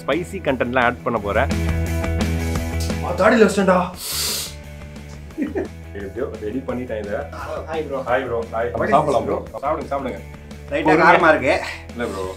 Spicy கண்டென்ட்லாம் add பண்ண போகிறேன் தாடியில் வச்சிட்டா எப்படியோ ரெடி பண்ணிட்டேன் இதை hi bro hi bro hi சாப்பிடலாம் ப்ரோ சாப்பிடுங்க சாப்பிடுங்க லைட்டாக காரமாக இருக்கு இல்லை bro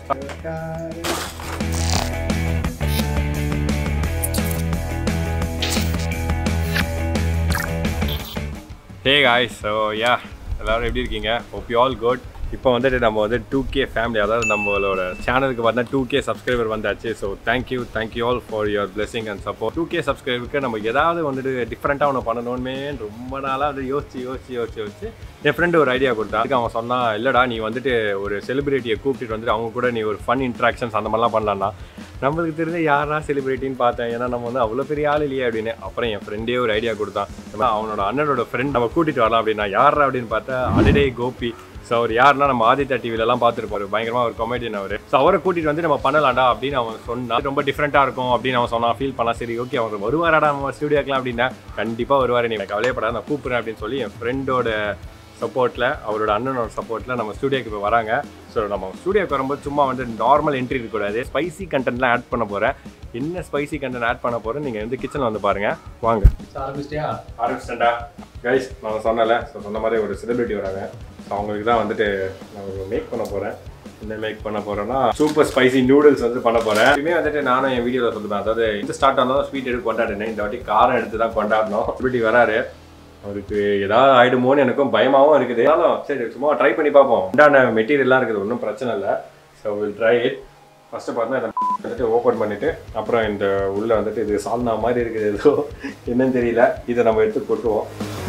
hey guys so yeah எல்லாரும் எப்படி இருக்கீங்க ஹோப் யூ ஆல் குட் இப்போ வந்துட்டு நம்ம வந்து டூ கே ஃபேமிலி அதாவது நம்மளோட சேனலுக்கு பார்த்தா டூ கே சப்ஸ்கிரைபர் வந்தாச்சு so thank you thank you all for your blessing and support two K சப்ஸ்கிரைபருக்கு நம்ம ஏதாவது வந்துட்டு டிஃப்ரெண்ட்டாக ஒன்று பண்ணணுமே ரொம்ப நாளாக வந்து யோசிச்சு யோசிச்சு யோசிச்சு யோசிச்சு என் ஃப்ரெண்டு ஒரு ஐடியா கொடுத்தா அதுக்கு அவன் சொன்னான் இல்லைடா நீ வந்துட்டு ஒரு செலிபிரிட்டியை கூப்பிட்டு வந்துட்டு அவங்க கூட நீ ஒரு ஃபன் இன்ட்ராக்ஷன்ஸ் அந்த மாதிரிலாம் பண்ணலாம்னா நம்மளுக்கு தெரிஞ்ச யாரா செலிபிரிட்டின்னு பார்த்தேன் ஏன்னா நம்ம வந்து அவ்வளோ பெரிய ஆள் இல்லையே அப்படின்னு அப்புறம் என் ஃப்ரெண்டே ஒரு ஐடியா கொடுத்தான் நம்ம அவனோட அண்ணனோட ஃப்ரெண்ட் நம்ம கூட்டிட்டு வரலாம் அப்படின்னா யாரா அப்படின்னு பார்த்தா அடிடே கோபி ஸோ அவர் யாருன்னா நம்ம ஆதித்யா டிவிலலாம் பார்த்துருப்பாரு பயங்கரமாக ஒரு காமெடியன் அவர் ஸோ அவரை கூட்டிட்டு வந்து நம்ம பண்ணலாம்டா அப்படின்னு அவன் சொன்னான் ரொம்ப டிஃப்ரெண்ட்டாக இருக்கும் அப்படின்னு அவன் சொன்னான் ஃபீல் பண்ணலாம் சரி ஓகே அவர் வருவாராடா நம்ம ஸ்டுடியோக்கெலாம் அப்படின்னா கண்டிப்பாக வருவார் நீ கவலையப்படாத நான் கூப்பிட்றேன் அப்படின்னு சொல்லி என் ஃப்ரெண்டோட சப்போர்ட்டில் அவரோட அண்ணனோட சப்போர்ட்டில் நம்ம ஸ்டூடியோக்கு இப்போ வராங்க ஸோ நம்ம ஸ்டூடியோக்கு வரும்போது சும்மா வந்து நார்மல் என்ட்ரி இருக்கக்கூடாது ஸ்பைசி கண்டென்ட்லாம் ஆட் பண்ண போகிறேன் என்ன ஸ்பைசி கண்டென்ட் ஆட் பண்ண போகிறேன் நீங்கள் வந்து கிச்சனில் வந்து பாருங்கள் வாங்க ஆரம்பிச்சிட்டியா ஆரம்பிச்சிட்டா கைஸ் நான் சொன்னல ஸோ சொன்ன மாதிரி ஒரு செலிபிரிட்டி வராங்க ஸோ அவங்களுக்கு தான் வந்துட்டு நான் மேக் பண்ண போகிறேன் என்ன மேக் பண்ண போகிறேன்னா சூப்பர் ஸ்பைசி நூடுல்ஸ் வந்து பண்ண போகிறேன் இதுவுமே வந்துட்டு நானும் என் வீடியோவில் சொல்லுவேன் அதாவது இது ஸ்டார்ட் ஆனதும் ஸ்வீட் எடுத்து கொண்டாடினேன் இந்த வாட்டி காரம் எடுத்து தான் கொண்டாடணும் செலிபிரிட்டி வராரு அவருக்கு ஏதாவது ஆயிடுமோன்னு எனக்கும் பயமாகவும் இருக்குது ஆனாலும் சரி சும்மா ட்ரை பண்ணி பார்ப்போம் உண்டான மெட்டீரியல்லாம் இருக்குது ஒன்றும் பிரச்சனை இல்லை so will try it first பார்த்தா இதை வந்துட்டு ஓப்பன் பண்ணிவிட்டு அப்புறம் இந்த உள்ளே வந்துட்டு இது சால்னா மாதிரி இருக்குது ஏதோ என்னன்னு தெரியல இதை நம்ம எடுத்து கொட்டுவோம்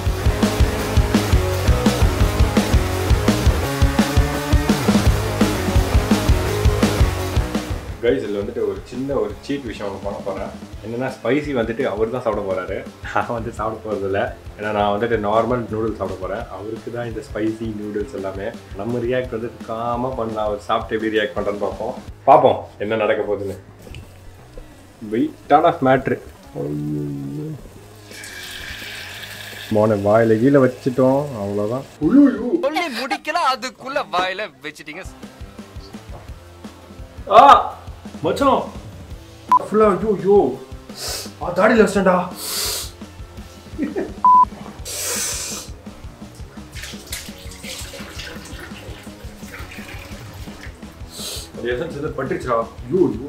கைஸ் இதில் வந்துட்டு ஒரு சின்ன ஒரு சீட் விஷயம் ஒன்று பண்ண போகிறேன் என்னென்னா ஸ்பைசி வந்துட்டு அவர் தான் சாப்பிட போகிறாரு நான் வந்து சாப்பிட போகிறது இல்லை ஏன்னா நான் வந்துட்டு நார்மல் நூடுல்ஸ் சாப்பிட போகிறேன் அவருக்கு தான் இந்த ஸ்பைசி நூடுல்ஸ் எல்லாமே நம்ம ரியாக்ட் வந்து காமாக பண்ணலாம் அவர் சாப்பிட்டு எப்படி ரியாக்ட் பண்ணுறேன்னு பார்ப்போம் பார்ப்போம் என்ன நடக்க போகுதுன்னு வெயிட்டான மேட்ரு மோனை வாயில் கீழே வச்சுட்டோம் அவ்வளோதான் சொல்லி முடிக்கல அதுக்குள்ள வாயில வச்சிட்டீங்க ஆ மச்சான் ஃபுல்லாக ஐயோ ஐயோ ஆ தாடியில் வச்சிட்டா அது எசன்ஸ் எதாவது பட்டுச்சா ஐயோ ஐயோ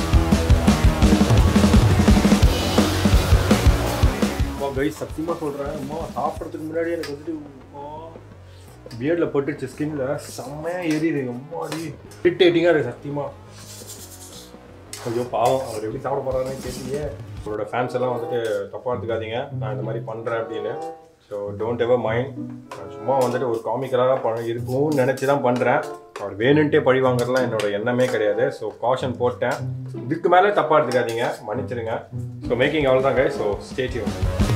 அம்மா கைஸ் சத்தியமாக சொல்கிறேன் அம்மா சாப்பிட்றதுக்கு முன்னாடி எனக்கு வந்துட்டு பியர்டில் பட்டுச்சு ஸ்கின்ல செம்மையாக எரியுது அம்மாடி இரிட்டேட்டிங்காக இருக்குது சத்தியமாக ஐயோ பாவம் அவர் எப்படி சாப்பிட போகிறாருன்னு தெரியலையே அவரோட ஃபேன்ஸ் எல்லாம் வந்துட்டு தப்பாக எடுத்துக்காதீங்க நான் இந்த மாதிரி பண்ணுறேன் அப்படின்னு ஸோ டோன்ட் எவர் மைண்ட் நான் சும்மா வந்துட்டு ஒரு காமிக்கலாக பண இருக்கும்னு நினச்சி தான் பண்ணுறேன் அவர் வேணுன்ட்டே பழி வாங்குறதுலாம் என்னோட எண்ணமே கிடையாது ஸோ காஷன் போட்டேன் இதுக்கு மேலே தப்பாக எடுத்துக்காதீங்க மன்னிச்சிடுங்க ஸோ மேக்கிங் அவ்வளோதாங்க ஸோ ஸ்டேட்யூன்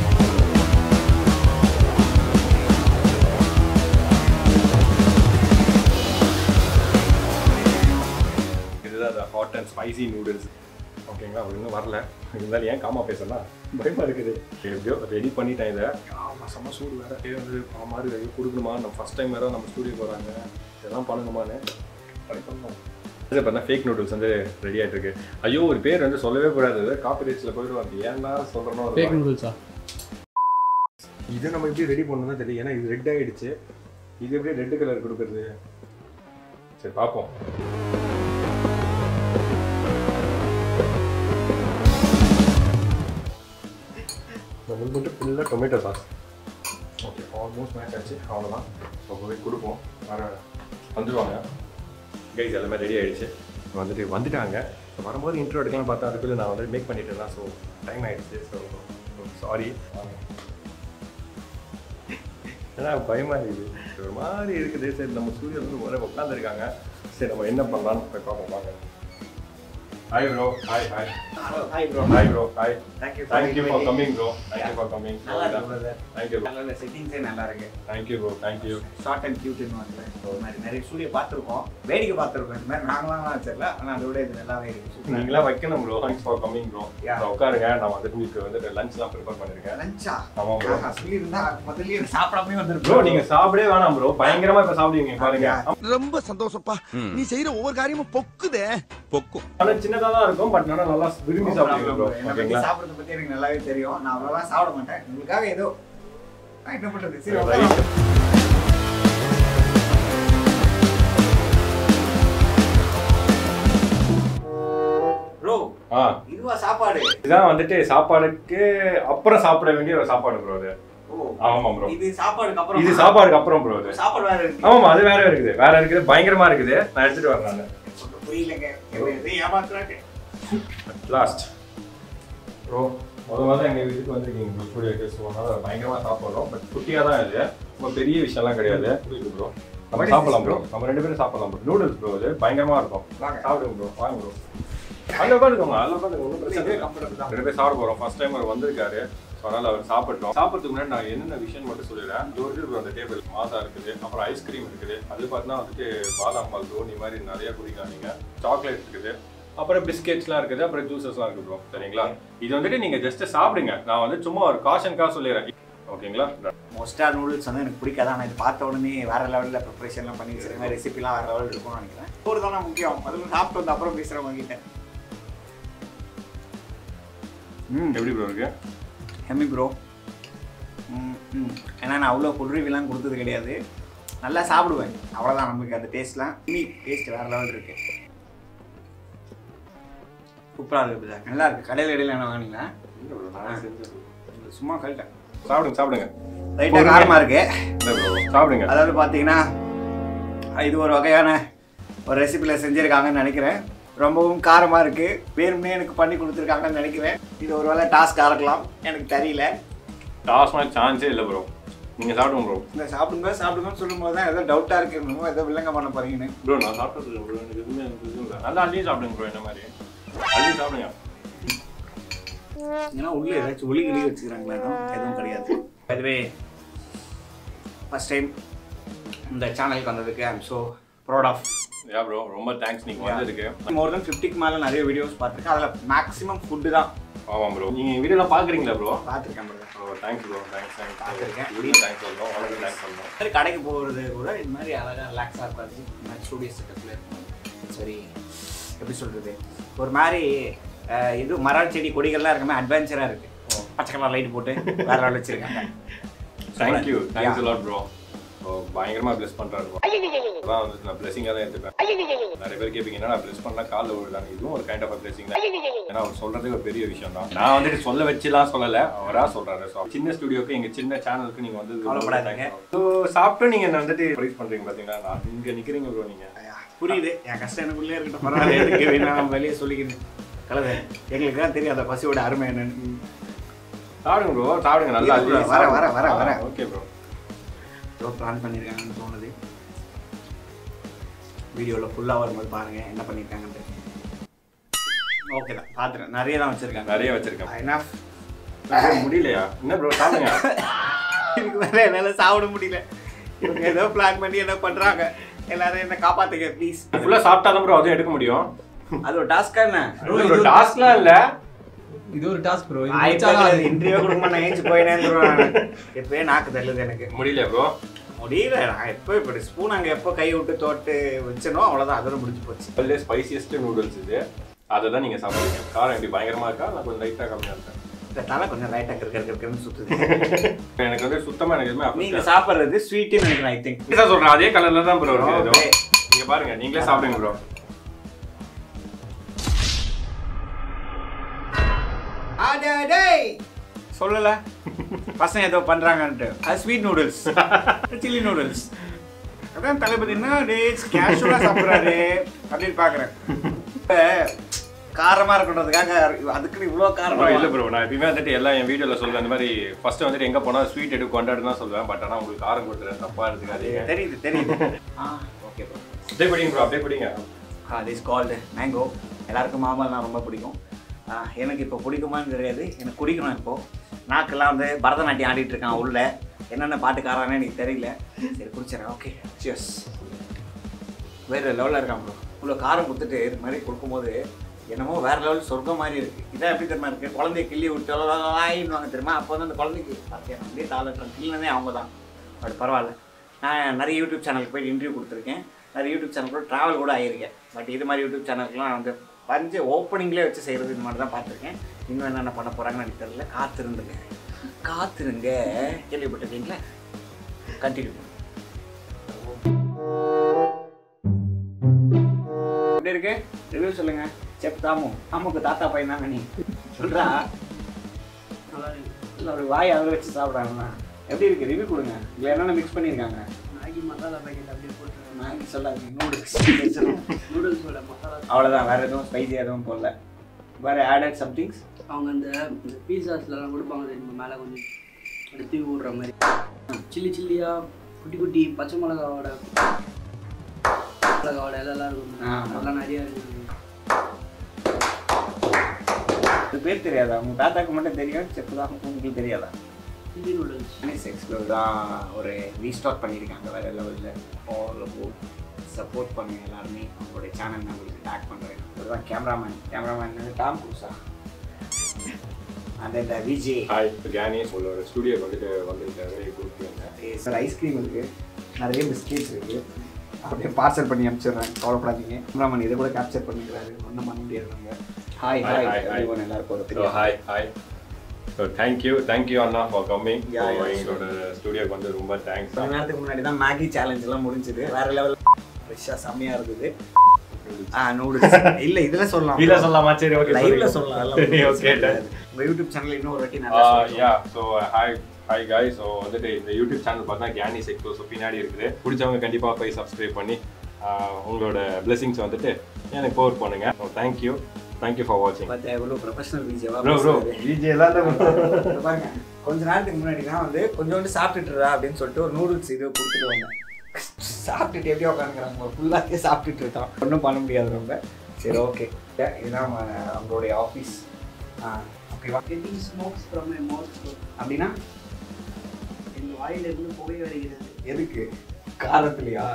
இதுதான் அந்த ஹாட் அண்ட் ஸ்பைசி நூடுல்ஸ் ஓகேங்களா அவர் இன்னும் வரல இருந்தாலும் ஏன் காமா பேசலாம் பயமா இருக்குது எப்படியோ ரெடி பண்ணிட்டேன் இதை ஆமாம் செம்ம சூடு வேற ஏ வந்து ஆ மாதிரி வெளியே கொடுக்கணுமா நம்ம ஃபஸ்ட் டைம் வேற நம்ம ஸ்டூடியோ போகிறாங்க இதெல்லாம் பண்ணணுமான்னு ட்ரை பண்ணோம் இது பார்த்தா ஃபேக் நூடுல்ஸ் வந்து ரெடி ஆகிட்டு இருக்கு ஐயோ ஒரு பேர் வந்து சொல்லவே கூடாது காப்பி ரைட்ஸில் போயிடுவாங்க ஏன்னா சொல்கிறனோ ஃபேக் நூடுல்ஸா இதை நம்ம எப்படி ரெடி பண்ணணும்னு தெரியும் ஏன்னா இது ரெட் ஆயிடுச்சு இது எப்படி ரெட் கலர் கொடுக்குறது சரி பார்ப்போம் நம்ம மட்டும் ஃபுல்லாக tomato sauce okay almost match ஆச்சு அவ்வளோதான் ஸோ போய் கொடுப்போம் வர வந்துடுவாங்க கைஸ் எல்லாமே ரெடி ஆயிடுச்சு வந்துட்டு வந்துட்டாங்க ஸோ வரும்போது இன்ட்ரோ எடுக்கலாம் பார்த்தா அதுக்குள்ளே நான் வந்து மேக் பண்ணிட்டு இருந்தேன் ஸோ டைம் ஆயிடுச்சு ஸோ சாரி ஏன்னா பயமா இருக்குது ஒரு மாதிரி இருக்குது சரி நம்ம ஸ்டூடியோ வந்து ஒரே உட்காந்துருக்காங்க சரி நம்ம என்ன பண்ணலாம்னு போய் பார்ப்போம் வாங்க hi bro hi hi hi bro hi bro hi thank you thank you for coming bro thank you for coming நல்லா இருக்கு brother. தேங்க்யூ ப்ரோ நல்ல செட்டிங்ஸே நல்லா இருக்கு thank you bro thank you short and கியூட்னு வந்து ஒரு மாதிரி நிறைய ஸ்டூடியோ பார்த்துருக்கோம் வேடிக்கை பார்த்துருக்கோம் இந்த மாதிரி நாங்களாம் வச்சிடல ஆனால் அதோட இது நல்லாவே இருக்கு சூப்பரா நீங்களா வைக்கணும் bro thanks for coming bro Yeah. உட்காருங்க நான் வந்துட்டு உங்களுக்கு வந்துட்டு லஞ்ச்லாம் ப்ரிப்பேர் பண்ணிருக்கேன் லஞ்சா ஆமா ப்ரோ சொல்லியிருந்தா முதல்லயே சாப்பிடாமே ப்ரோ வந்துருக்கோம் நீங்க சாப்பிடவே வேணாம் ப்ரோ பயங்கரமா இப்ப சாப்பிடுவீங்க பாருங்க அப்படியா? ரொம்ப சந்தோஷப்பா நீ செய்யற ஒவ்வொரு காரியமும் பொக்குதே பொக்கும் ஆனா சின்னதா சின்னதா தான் இருக்கும் பட் நல்லா நல்லா விரும்பி சாப்பிடுவீங்க ப்ரோ என்னை பத்தி ஓகேங்களா சாப்பிடுறத பத்தி எனக்கு நல்லாவே தெரியும் நான் அவ்வளோலாம் சாப்பிட மாட்டேன் உங்களுக்காக ஏதோ நான் என்ன பண்றது சரி Right. உட்காரலாம். ப்ரோ ஆ இதுவா சாப்பாடு இதுதான் வந்துட்டு சாப்பாடுக்கு அப்புறம் சாப்பிட வேண்டிய ஒரு சாப்பாடு ப்ரோ இது ஓ ஆமா ப்ரோ இது சாப்பாடுக்கு அப்புறம் இது சாப்பாடுக்கு அப்புறம் ப்ரோ இது சாப்பாடு வேற இருக்கு ஆமாம் அது வேற இருக்குது வேற இருக்குது பயங்கரமா இருக்குது நான் எடுத்துட்டு வரேன் நான் சொல்ல புரியலங்க இது ஏமாத்துறாங்க லாஸ்ட் ப்ரோ முத முதல்ல எங்கள் வீட்டுக்கு வந்திருக்கீங்க ப்ரோ ஸ்டூடியோக்கு ஸோ அதனால் பயங்கரமாக சாப்பிட்றோம் பட் குட்டியாக தான் இது ரொம்ப பெரிய விஷயம்லாம் கிடையாது புரியுது ப்ரோ நம்ம What is சாப்பிடலாம் this, ப்ரோ நம்ம ரெண்டு பேரும் சாப்பிடலாம் ப்ரோ நூடுல்ஸ் ப்ரோ இது பயங்கரமாக இருக்கும் வாங்க. சாப்பிடுங்க ப்ரோ வாங்க ப்ரோ அதில் உட்காந்துக்கோங்க அதில் உட்காந்துக்கோங்க ஒன்றும் பிரச்சனை இல்லை comfortable தான். ரெண்டு பேர் சாப்பிட போகிறோம் ஃபர்ஸ்ட் டைம் அவர் வந்திருக்காரு ஸோ அதனால் அவர் சாப்பிட்டோம் சாப்பிட்றதுக்கு முன்னாடி நான் என்னென்ன விஷயம் மட்டும் சொல்லிடுறேன் இது ஒரு ப்ரோ அந்த டேபிள் மாசா இருக்குது அப்புறம் ஐஸ்கிரீம் இருக்குது அது பார்த்தீங்கன்னா வந்துட்டு பாதாம் பால் தோனி மாதிரி நிறைய குடிக்காதீங்க சாக்லேட் இருக்குது அப்புறம் பிஸ்கெட்ஸ்லாம் இருக்குது அப்புறம் ஜூசஸ்லாம் இருக்குது ப்ரோ சரிங்களா இது வந்துட்டு நீங்கள் ஜஸ்ட் சாப்பிடுங்க நான் வந்து சும்மா ஒரு காஷனுக்காக சொல்லிடுறேன் ஓகேங்களா மோஸ்டா நூடுல்ஸ் வந்து எனக்கு பிடிக்காது ஆனால் இது பார்த்த உடனே வேற லெவலில் ப்ரிப்பரேஷன்லாம் பண்ணி வச்சிருக்கேன் ரெசிபிலாம் வேற லெவலில் இருக்கும்னு நினைக்கிறேன் ஒரு தானே முக்கியம் அதுவும் சாப்பிட்டு வந்து அப்புறம் பேசுகிறேன் உங்ககிட்ட ம் எப்படி ப்ரோ இருக்கு ஹெமி ப்ரோ ம் ம் ஏன்னா நான் அவ்வளோ ஃபுட் ரிவ்யூலாம் கொடுத்தது கிடையாது நல்லா சாப்பிடுவேன் அவ்வளோதான் நமக்கு அந்த டேஸ்ட்லாம் இனி டேஸ்ட் வேறு லெவல் இருக்கு சூப்பராக இருக்குது சார் நல்லா இருக்குது கடையில் இடையில என்ன வாங்கினீங்களா சும்மா கழிட்டேன் சாப்பிடுங்க சாப்பிடுங்க லைட்டாக காரமாக இருக்கு இல்லை ப்ரோ சாப்பிடுங்க அதாவது பார்த்தீங்கன்னா இது ஒரு வகையான ஒரு ரெசிபியில் செஞ்சுருக்காங்கன்னு நினைக்கிறேன் ரொம்பவும் காரமாக இருக்குது வேணும்னே எனக்கு பண்ணி கொடுத்துருக்காங்கன்னு நினைக்கிறேன் இது ஒரு வேளை டாஸ்க்காக இருக்கலாம் எனக்கு தெரியல டாஸ்மாக சான்ஸே இல்லை ப்ரோ நீங்கள் சாப்பிடுங்க ப்ரோ இந்த சாப்பிடுங்க சாப்பிடுங்கன்னு சொல்லும்போது தான் ஏதோ டவுட்டாக இருக்கு என்னமோ ஏதோ வில்லங்க பண்ண போறீங்கன்னு ப்ரோ நான் சாப்பிட்டது ப்ரோ எனக்கு எதுவுமே எனக்கு எதுவும் இல்லை நல்லா அள்ளியும் சாப்பிடுங்க ப்ரோ என்ன மாதிரி அள்ளி சாப்பிடுங்க ஏன்னா உள்ளே ஏதாச்சும் ஒளி கிளி வச்சுக்கிறாங்களா எதுவும் எதுவும் கிடையாது அதுவே ஃபஸ்ட் டைம் இந்த சேனலுக்கு வந்ததுக்கு I'm so proud of ya bro ரொம்ப தேங்க்ஸ் நீங்கள் வந்ததுக்கு மோர் தென் ஃபிஃப்டிக்கு மேலே நிறைய வீடியோஸ் பார்த்துருக்கேன் அதில் மேக்ஸிமம் ஃபுட்டு தான் ஆமாம் ப்ரோ நீங்கள் வீடியோலாம் பார்க்குறீங்களா ப்ரோ பார்த்துருக்கேன் brother. Oh thanks bro thanks thanks பார்த்திருக்கேன். வீடியோ தேங்க்ஸ் சொல்லணும் உங்களுக்கு தேங்க்ஸ் சொல்லணும் இந்த மாதிரி கடைக்கு போகிறது கூட இது மாதிரி அழகாக ரிலாக்ஸாக இருக்காது இந்த மாதிரி ஸ்டூடியோ செட்டப்பில் இருக்கும் சரி எப்படி சொல்கிறது ஒரு மாதிரி அஹ், இது மரம் செடி கொடிகள்லாம் இருக்குமே அட்வென்ச்சராக இருக்குது பச்சை கலர் லைட் போட்டு வேற ஆள் வச்சுருக்காங்க thank you thanks lot bro so பயங்கரமாக ப்ளெஸ் பண்ணுறாரு அதான் வந்து நான் பிளெஸிங்காக தான் எடுத்துப்பேன் நிறைய பேர் கேட்பீங்க என்ன ப்ளெஸ் பண்ணால் காலில் விழுதாங்க இதுவும் ஒரு கைண்ட் ஆஃப் பிளெஸிங் தான் ஏன்னா அவர் சொல்றதே ஒரு பெரிய விஷயம் தான் நான் வந்துட்டு சொல்ல வச்சுலாம் சொல்லலை அவரா சொல்றாரு ஸோ சின்ன ஸ்டுடியோக்கு எங்க சின்ன சேனலுக்கு நீங்க வந்து கவலைப்படாதீங்க. ஸோ சாப்பிட்டு நீங்க என்ன வந்துட்டு ப்ரைஸ் பண்றீங்க பாத்தீங்களா நான் இங்க நிக்கிறீங்க ப்ரோ நீங்க புரியுது என் கஷ்டம் எனக்குள்ளே இருக்கட்டும் பரவாயில்ல எதுக்கு வேணா நம்ம வெளியே சொல்லிக்கணும் கலவை எங்களுக்கு தான் தெரியும் அந்த பசியோட அருமை என்னன்னு சாப்பிடுங்க ப்ரோ சாப்பிடுங்க நல்லா இரு bro, வரேன், வரேன், வரேன், வரேன். ஓகே ப்ரோ ஏதோ பிளான் பண்ணியிருக்காங்கன்னு தோணுது வீடியோவில் ஃபுல்லாக வரும்போது பாருங்க என்ன பண்ணியிருக்காங்கன்ட்டு ஓகே தான் பார்த்துறேன் நிறைய தான் வச்சுருக்காங்க நிறைய வச்சிருக்கேன் என்ன முடியலையா என்ன ப்ரோ சாப்பிடுங்க இதுக்கு மேலே என்னால் சாப்பிட முடியல இவங்க ஏதோ பிளான் பண்ணி என்ன பண்ணுறாங்க எல்லாரும் என்ன காப்பாத்துங்க ப்ளீஸ் ஃபுல்லா சாப்பிட்டா தான் ப்ரோ அதுவும் எடுக்க முடியும் அது ஒரு டாஸ்க்கா என்ன ப்ரோ டாஸ்க்லாம் இல்ல இது ஒரு டாஸ்க் ப்ரோ இன்டர்வியூ கொடுக்க நான் ஏஞ்சி போயினேன் எப்பயே நாக்கு தள்ளுது எனக்கு முடியல ப்ரோ முடியல நான் எப்போ இப்படி ஸ்பூன் அங்கே எப்போ கை விட்டு தோட்டு வச்சனோ அவ்வளோதான் அதோட முடிஞ்சு போச்சு அதுல ஸ்பைசியஸ்ட் நூடுல்ஸ் இது அதை தான் நீங்க சாப்பிடுறீங்க காரம் எப்படி பயங்கரமா இருக்கா நான் கொஞ்சம் லைட்டா கம்மியா இருக்கேன் இந்த தலை கொஞ்சம் லைட்டாக கிறுக்க கிறுக்குன்னு சுற்றுது எனக்கு வந்து சுத்தமா எனக்கு எதுவுமே நீங்க affect சாப்பிட்றது ஸ்வீட்டுன்னு நினைக்கிறேன் ஐ திங்க் ஆகல. சொல்றேன் அதே கலர்ல தான் ப்ரோ இருக்கு Okay. ஏதோ நீங்க பாருங்க நீங்களே சாப்பிடுங்க ப்ரோ சொல்லல பசங்க ஏதோ பண்றாங்கன்ட்டு அது ஸ்வீட் நூடுல்ஸ் சில்லி நூடுல்ஸ் அதான் தளபதி என்ன டேஸ் கேஷுவலாக சாப்பிட்றாரு அப்படின்னு பார்க்குறேன் இப்போ காரமாக இருக்கணுன்றதுக்காக அதுக்குன்னு இவ்வளோ ப்ரோ காரமா இல்ல ப்ரோ நான் எப்பயுமே வந்துட்டு எல்லாம் என் வீடியோல சொல்றேன் இந்த மாதிரி ஃபர்ஸ்ட் வந்துட்டு எங்க போனா ஸ்வீட் எடுத்து கொண்டாடு தான் சொல்லுவேன் பட் ஆனா உங்களுக்கு காரம் கொடுத்துறேன் தப்பா எடுத்துக்காதீங்க தெரியுது தெரியுது ஆ ஓகே ப்ரோ அப்படியே படிங்க ப்ரோ அப்படியே படிங்க திஸ் கால்டு மேங்கோ எல்லாருக்கும் மாம்பழம்னா ரொம்ப பிடிக்கும் ஆ, எனக்கு இப்போ பிடிக்குமான்னு தெரியாது எனக்கு குடிக்கணும் இப்போ நாக்கெல்லாம் வந்து பரதநாட்டியம் ஆடிட்டு இருக்கான் உள்ள என்னென்ன பாட்டுக்காரானே எனக்கு தெரியல சரி குடிச்சிடறேன் ஓகே சியர்ஸ் வேறு லெவலில் இருக்கான் ப்ரோ இவ்வளோ காரம் கொடுத்துட்டு இது மாதிரி கொடுக்கும்போது என்னமோ வேற லெவல் சொர்க்கம் மாதிரி இருக்கு இதான் எப்படி தெரியுமா இருக்கு குழந்தைய கிள்ளி விட்டு வாங்கிடுவாங்க தெரியுமா அப்போ வந்து அந்த குழந்தைக்கு பார்த்தியா அப்படியே தாள கிள்ளினதே அவங்க தான் பட் பரவாயில்ல நான் நிறைய யூடியூப் சேனலுக்கு போய் இன்டர்வியூ கொடுத்துருக்கேன் நிறைய யூடியூப் சேனல் கூட ட்ராவல் கூட ஆகியிருக்கேன் பட் இது மாதிரி யூடியூப் சேனலுக்குலாம் வந்து வரைஞ்சி ஓப்பனிங்லேயே வச்சு செய்கிறது இந்த மாதிரி தான் பார்த்துருக்கேன் இன்னும் என்னென்ன பண்ண போகிறாங்கன்னு எனக்கு தெரியல காத்திருந்துங்க காத்திருங்க கேள்விப்பட்டிருக்கீங்களா கண்டினியூ எப்படி இருக்கு ரிவ்யூ சொல்லுங்க செப் தாமு தாமுக்கு தாத்தா பையன் தாங்க நீ சொல்றா இல்லை ஒரு வாய் அதில் வச்சு சாப்பிட்றாங்கண்ணா எப்படி இருக்கு ரிவ்யூ கொடுங்க இதில் என்னென்ன மிக்ஸ் பண்ணியிருக்காங்க மேகி மசாலா பேக்கெட் அப்படியே போட்டு மேகி சொல்லாதீங்க நூடுல்ஸ் நூடுல்ஸோட மசாலா அவ்வளோதான் வேறு எதுவும் ஸ்பைசி எதுவும் போடல வேறு ஆடட் சம்திங்ஸ் அவங்க அந்த இந்த பீஸாஸ்லாம் கொடுப்பாங்க தெரியுமா மேலே கொஞ்சம் அப்படி தூவி விடுற மாதிரி சில்லி சில்லியாக குட்டி குட்டி பச்சை மிளகாவோட மிளகாவோட இதெல்லாம் இருக்கும் ஆ. அதெல்லாம் நிறையா இருக்குது இது பேர் தெரியாதா உங்கள் தாத்தாக்கு மட்டும் தெரியும் செப்பு தான் உங்களுக்கு தெரியாதா சில்லி நூடுல்ஸ் சைனீஸ் எக்ஸ்ப்ளோர் தான் ஒரு ரீஸ்டார்ட் பண்ணியிருக்காங்க வேறு லெவலில் ஆல் அபவுட் சப்போர்ட் பண்ணுங்க எல்லாருமே அவங்களுடைய சேனல் நான் உங்களுக்கு டேக் பண்ணுறேன் இதுதான் கேமராமேன் கேமராமேன் டாம் குரூஸா அந்த இந்த விஜய் ஹாய் கேனி உங்களோட ஸ்டுடியோக்கு வந்துட்டு வந்திருக்காரு கூப்பிட்டு சார் ஐஸ்கிரீம் இருக்குது நிறைய பிஸ்கெட்ஸ் இருக்குது அப்படியே பார்சல் பண்ணி அனுப்பிச்சிடுறேன் கவலைப்படாதீங்க கேமராமேன் இதை கூட கேப்சர் பண்ணிக்கிறாரு ஒன்றும் பண்ண முடியாது நம்ம hi Hi, hi hi, hi. everyone எல்லாருக்கும் ஒரு ஸோ பெரிய hi hi so thank you thank you அண்ணா ஃபார் கம்மிங் Yeah, yeah, எங்களோட ஸ்டுடியோக்கு வந்து ரொம்ப தேங்க்ஸ் கொஞ்ச நேரத்துக்கு முன்னாடி தான் மேகி சேலஞ்ச் எல்லாம் முடிஞ்சது வேற லெவல் ஃப்ரெஷ்ஷாக செம்மையாக இருந்தது ஆ நூடுல்ஸ் இல்லை இதில் சொல்லலாம் வீல சொல்லலாமா சரி ஓகே லைவ்ல சொல்லலாம் அதெல்லாம் சரி ஒண்ணும் ஓகே பிரச்சனை கிடையாது. உங்க யூடியூப் சேனல் இன்னும் ஒரு வாட்டி நல்லா yeah so hi hi guy so வந்துட்டு இந்த யூடியூப் சேனல் பார்த்தா கேனி செக்டோ ஸோ பின்னாடி இருக்குது பிடிச்சவங்க கண்டிப்பாக போய் சப்ஸ்கிரைப் பண்ணி ஆஹ் உங்களோட பிளெஸிங்ஸ் வந்துட்டு எனக்கு ஃபோர் பண்ணுங்க ஸோ தேங்க்யூ தேங்க்யூ ஃபார் வாட்சிங் பார்த்தா எவ்வளோ ப்ரொஃபஷனல் விஜயவா ப்ரோ ப்ரோ விஜய் எல்லாம் பாருங்க கொஞ்ச நேரத்துக்கு முன்னாடி தான் வந்து கொஞ்சோண்டு சாப்பிட்டுட்டுறா அப்படின்னு சொல்லிட்டு ஒரு நூடுல்ஸ் இது கொடுத்துட்டு வந்தேன் சாப்பிட்டுட்டு எப்படி உட்காந்துக்கிறாங்க ஃபுல்லாக சாப்பிட்டுட்டு இருக்கான் ஒன்றும் பண்ண முடியாது ரொம்ப சரி ஓகே இதுதான் நம்ம அவங்களுடைய ஆஃபீஸ் ஓகேவா getting smokes from my mouth அப்படின்னா என் வாயிலிருந்து புகை வருகிறது எதுக்கு காரத்துலையா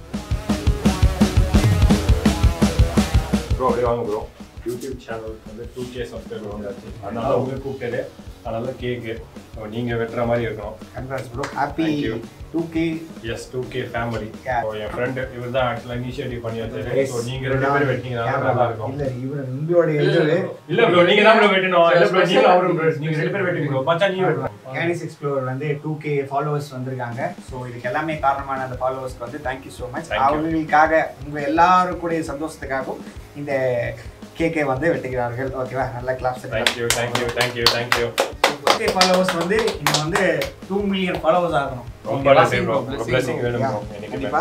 ப்ரோ அப்படியே வாங்க ப்ரோ யூடியூப் சேனல் வந்து டூ கே சப்ஸ்கிரைபர் வந்தாச்சு அதனால உங்களுக்கு கூப்பிட்டது அதனால கேக்கு நீங்கள் வெட்டுற மாதிரி இருக்கணும் congrats bro happy Thank you. Two K S two K family Yeah. So என் ஃப்ரெண்டு இவர் தான் ஆக்சுவலாக இனிஷியேட்டிவ் பண்ணி வச்சாரு ஸோ நீங்கள் ரெண்டு பேரும் வெட்டிங்கன்னா நல்லா இருக்கும் இல்ல இவரு உங்களுடைய இது இல்ல ப்ரோ நீங்க தான் ப்ரோ வெட்டணும் இல்ல ப்ரோ நீங்க அவரும் bro. நீங்க ரெண்டு பேரும் வெட்டுங்க ப்ரோ மச்சான் நீங்க வெட்டணும் கேனிஸ் எக்ஸ்ப்ளோர் வந்து டூ கே ஃபாலோவர்ஸ் வந்திருக்காங்க ஸோ இதுக்கு எல்லாமே காரணமான அந்த ஃபாலோவர்ஸ்க்கு வந்து thank you so much Thank you. அவர்களுக்காக உங்க எல்லாருக்குடைய சந்தோஷத்துக்காகவும் இந்த கேக்கை வந்து வெட்டுகிறார்கள் ஓகேவா நல்ல claps thank you thank you thank you thank you okay followers வந்து இன்னும் வந்து டூ மில்லியன் ஃபாலோவர்ஸ் ஆகணும் ரொம்ப நன்றி ப்ரோ பிளஸிங் வேணும் Yeah, ப்ரோ எனக்கு கண்டிப்பா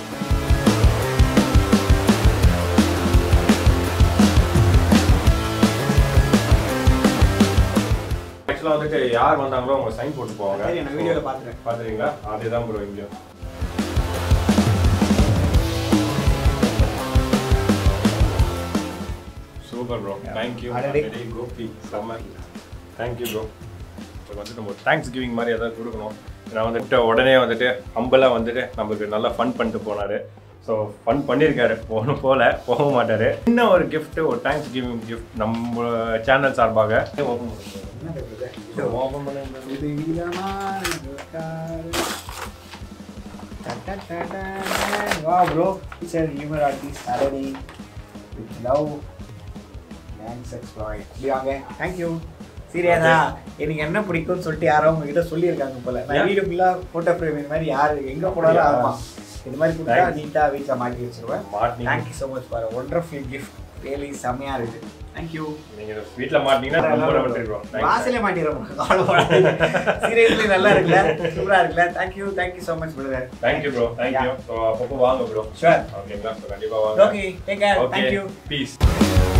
ஆக்சுவலாக வந்துட்டு யார் வந்தாங்களோ அவங்க சைன் போட்டு போவாங்க சரி, நான் வீடியோல பார்த்துட்டேன். பார்த்துறீங்களா அதே தான் ப்ரோ இங்கேயும் சூப்பர் ப்ரோ தேங்க்யூ அடடே. கோபி செம்ம தேங்க்யூ ப்ரோ இப்போ வந்துட்டு நம்ம தேங்க்ஸ் கிவிங் மாதிரி ஏதாவது கொடுக்கணும் நான் வந்துட்டு உடனே வந்துட்டு ஹம்பலாக வந்துட்டு நம்மளுக்கு நல்லா ஃபன் பண்ணிட்டு போனார் ஸோ ஃபன் பண்ணியிருக்காரு ஒன்றும் போகல போக மாட்டார் இன்னும் ஒரு gift ஒரு தேங்க்ஸ் கிவிங் கிஃப்ட் நம்ம சேனல் சார்பாக ஓப்பன் என்ன இது? இது ஓப்பன் பண்ண இது விதமான car. Ta-ta-ta-ta-ta. Wow, bro. It's a humor artist already. With love. Thanks, Exploit. இப்படி வாங்க. Thank you. சீரியஸா எனக்கு என்ன பிடிக்கும்னு சொல்லிட்டு யாரோ உங்ககிட்ட சொல்லியிருக்காங்க போல நான் Yeah. வீடு ஃபுல்லா போட்டோ ஃப்ரேம் இந்த மாதிரி யாரு எங்க போனாலும் Yeah. ஆமா இந்த மாதிரி கொடுத்தா Thanks. நீட்டா வீட்டுல மாட்டி வச்சிருவேன் மாட்டினீங்க thank you so much for wonderful gift really செம்மையா இருக்கு தேங்க்யூ நீங்கள் வீட்டில் மாட்டினீங்கன்னா ரொம்ப விட்டுருவோம் வாசலே மாட்டிடுறோம் சீரியஸ்லி நல்லா இருக்குல்ல சூப்பரா இருக்குல்ல thank you thank you so much brother thank you bro thank you so அப்பப்போ வாங்க ப்ரோ ஷுவர் ஓகேங்களா ஸோ கண்டிப்பாக வாங்க okay take care okay thank you piece